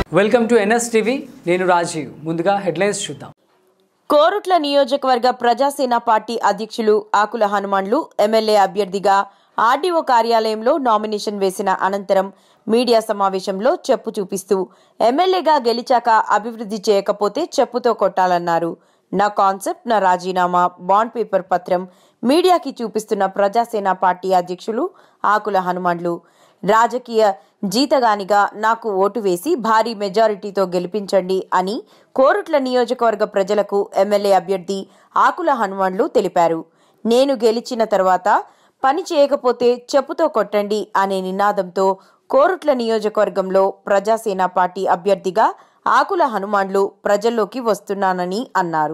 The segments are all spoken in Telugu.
వెల్కమ్ టు ఎన్ఎస్ టీవీ నేను రాజీవ్ ముందుగా హెడ్లైన్స్ చూద్దాం కోరుట్ల నియోజకవర్గ ప్రజాసేన పార్టీ అధ్యక్షులు ఆకుల హనుమాన్లు ఎమ్మెల్యే అభ్యర్థిగా ఆర్డీఓ కార్యాలయంలో నామినేషన్ వేసిన అనంతరం మీడియా సమావేశంలో చెప్పు చూపిస్తూ ఎమ్మెల్యేగా గెలిచాక అభివృద్ధి చేయకపోతే చెప్పుతో కొట్టాలన్నారు నా కాన్సెప్ట్ నా రాజీనామా బాండ్ పేపర్ పత్రం మీడియాకి చూపిస్తున్న ప్రజాసేన పార్టీ అధ్యక్షులు ఆకుల హనుమాన్లు రాజకీయ జీతగానిగా నాకు ఓటు వేసి భారీ మెజారిటీతో గెలిపించండి అని కోరుట్ల నియోజకవర్గ ప్రజలకు ఎమ్మెల్యే అభ్యర్థి ఆకుల హనుమాన్లు తెలిపారు నేను గెలిచిన తర్వాత పని చేయకపోతే చెప్పుతో కొట్టండి అనే నినాదంతో కోరుట్ల నియోజకవర్గంలో ప్రజాసేన పార్టీ అభ్యర్థిగా ఆకుల హనుమాన్లు ప్రజల్లోకి వస్తున్నానని అన్నారు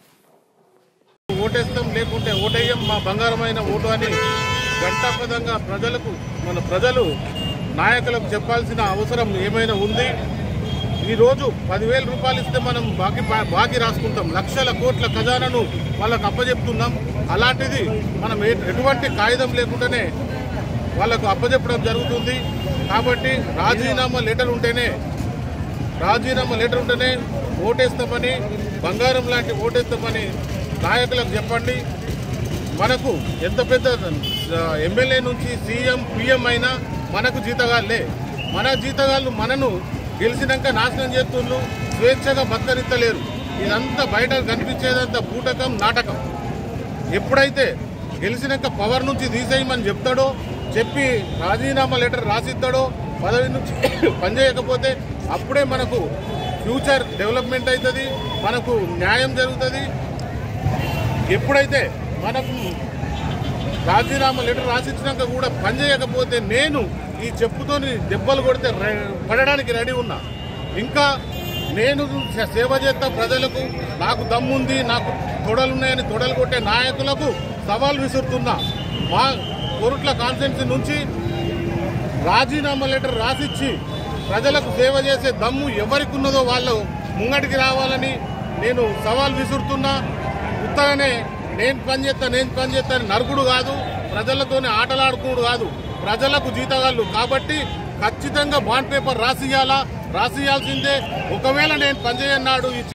ఓటేస్తాం లేకుంటే ఓటేయం మా బంగారమైన ఓటు అని గంటాపదంగా ప్రజలకు మన ప్రజలు నాయకులకు చెప్పాల్సిన అవసరం ఏమైనా ఉంది ఈరోజు పదివేల రూపాయలు ఇస్తే మనం బాకీ బాకీ రాసుకుంటాం లక్షల కోట్ల ఖజానాను వాళ్ళకు అప్పజెప్తున్నాం అలాంటిది మనం ఏ- ఎటువంటి కాగితం లేకుండానే వాళ్ళకు అప్పజెప్పడం జరుగుతుంది కాబట్టి రాజీనామా లెటర్ ఉంటేనే రాజీనామా లెటర్ ఉంటేనే ఓటేస్తామని బంగారం లాంటి ఓటేస్తామని నాయకులకు చెప్పండి మనకు ఎంత పెద్ద ఆ, ఎమ్మెల్యే నుంచి సీఎం పిఎం అయినా మనకు జీతగాళ్ళే మన జీతగాళ్ళు మనను గెలిచినాక నాశనం చేస్తున్నారు స్వేచ్ఛగా బతకరిత్తలేరు ఇదంతా బయట కనిపించేదంతా బూటకం నాటకం ఎప్పుడైతే గెలిచినాక పవర్ నుంచి తీసేయమని చెప్తాడో చెప్పి రాజీనామా లెటర్ రాసిస్తాడో పదవి నుంచి పనిచేయకపోతే అప్పుడే మనకు ఫ్యూచర్ డెవలప్మెంట్ అవుతుంది మనకు న్యాయం జరుగుతుంది ఎప్పుడైతే మనకు రాజీనామా లెటర్ రాసిచ్చినాక కూడా పనిచేయకపోతే నేను ఈ చెప్పుతోని దెబ్బలు కొడితే రె- పడడానికి రెడీ ఉన్నా ఇంకా నేను సే- సేవ చేస్తా ప్రజలకు నాకు దమ్ముంది నాకు తొడలున్నాయని తొడలు కొట్టే నాయకులకు సవాల్ విసురుతున్నా మా కోరుట్ల కాన్స్టిట్యున్సీ నుంచి రాజీనామా లెటర్ రాసిచ్చి ప్రజలకు సేవ చేసే దమ్ము ఎవరికి ఉన్నదో వాళ్ళు ముంగటికి రావాలని నేను సవాల్ విసురుతున్నా ఉత్తగానే నేను పని చేస్తా నేను పని చేస్తా అని నరుకుడు కాదు ప్రజలతోనే ఆటలాడుకుడు కాదు ప్రజలకు జీతగాళ్ళు కాబట్టి ఖచ్చితంగా బాండ్ పేపర్ రాసియాలా రాసియాల్సిందే ఒకవేళ నేను పనిచేయన్నాడు ఈ